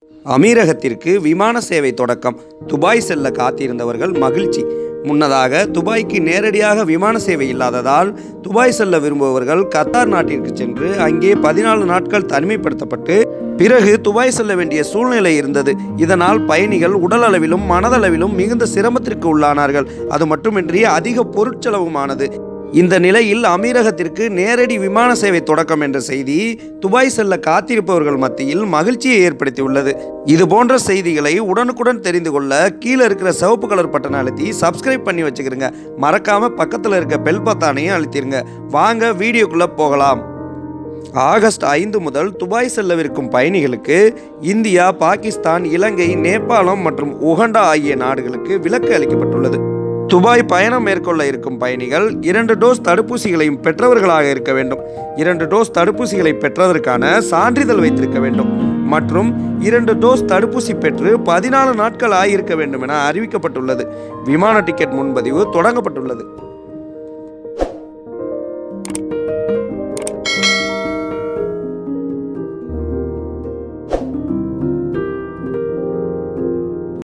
அமீரகத்திற்கு விமான சேவை தொடக்கம் துபாய் செல்ல காத்திருந்தவர்கள் மகிழ்ச்சி முன்னதாக துபாய்க்கு நேரடியாக விமான சேவை இல்லாததால் துபாய் செல்ல விரும்புபவர்கள் கத்தார் நாட்டிற்கு சென்று அங்கே பதினாலு நாட்கள் தனிமைப்படுத்தப்பட்டு பிறகு துபாய் செல்ல வேண்டிய சூழ்நிலை இருந்தது இதனால் பயணிகள் உடல் அளவிலும் மனதளவிலும் மிகுந்த சிரமத்திற்கு உள்ளானார்கள் அது மட்டுமின்றி அதிக பொருட்செலவுமானது இந்த நிலையில் அமீரகத்திற்கு நேரடி விமான சேவை தொடக்கம் என்ற செய்தி துபாய் செல்ல காத்திருப்பவர்கள் மத்தியில் மகிழ்ச்சியை ஏற்படுத்தியுள்ளது இது போன்ற செய்திகளை உடனுக்குடன் தெரிந்து கொள்ள கீழே இருக்கிற சிவப்பு கலர் பட்டனை அழுத்தி சப்ஸ்கிரைப் பண்ணி வச்சுக்கிறங்க மறக்காம பக்கத்தில் இருக்க பெல் பத்தானையும் அழுத்திருங்க வாங்க வீடியோக்குள்ள போகலாம் ஆகஸ்ட் ஐந்து முதல் துபாய் செல்லவிருக்கும் பயணிகளுக்கு இந்தியா பாகிஸ்தான் இலங்கை நேபாளம் மற்றும் உகண்டா ஆகிய நாடுகளுக்கு விலக்கு அளிக்கப்பட்டுள்ளது துபாய் பயணம் மேற்கொள்ள இருக்கும் பயணிகள் இரண்டு டோஸ் தடுப்பூசிகளையும் பெற்றவர்களாக இருக்க வேண்டும் இரண்டு டோஸ் தடுப்பூசிகளை பெற்றதற்கான சான்றிதழ் வைத்திருக்க வேண்டும் மற்றும் இரண்டு டோஸ் தடுப்பூசி பெற்று பதினாலு நாட்கள் ஆகியிருக்க வேண்டும் என அறிவிக்கப்பட்டுள்ளது விமான டிக்கெட் முன்பதிவு தொடங்கப்பட்டுள்ளது